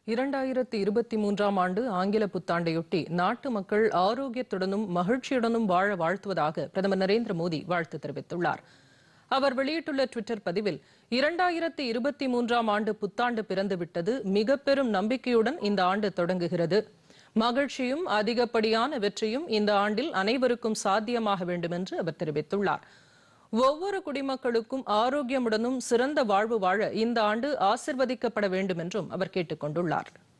இரண்டாயிரத்தி இருபத்தி மூன்றாம் ஆண்டு ஆங்கில புத்தாண்டையொட்டி நாட்டு மக்கள் ஆரோக்கியத்துடனும் மகிழ்ச்சியுடனும் வாழ வாழ்த்துவதாக பிரதமர் நரேந்திர மோடி வாழ்த்து தெரிவித்துள்ளார் அவர் வெளியிட்டுள்ள டுவிட்டர் பதிவில் இரண்டாயிரத்தி இருபத்தி மூன்றாம் ஆண்டு புத்தாண்டு பிறந்துவிட்டது மிக பெரும் நம்பிக்கையுடன் இந்த ஆண்டு தொடங்குகிறது மகிழ்ச்சியும் அதிகப்படியான வெற்றியும் இந்த ஆண்டில் அனைவருக்கும் சாத்தியமாக வேண்டும் என்று அவர் தெரிவித்துள்ளார் ஒவ்வொரு குடிமக்களுக்கும் ஆரோக்கியமுடனும் சிறந்த வாழ்வு வாழ இந்த ஆண்டு ஆசிர்வதிக்கப்பட வேண்டும் என்றும் அவர் கேட்டுக் கொண்டுள்ளார்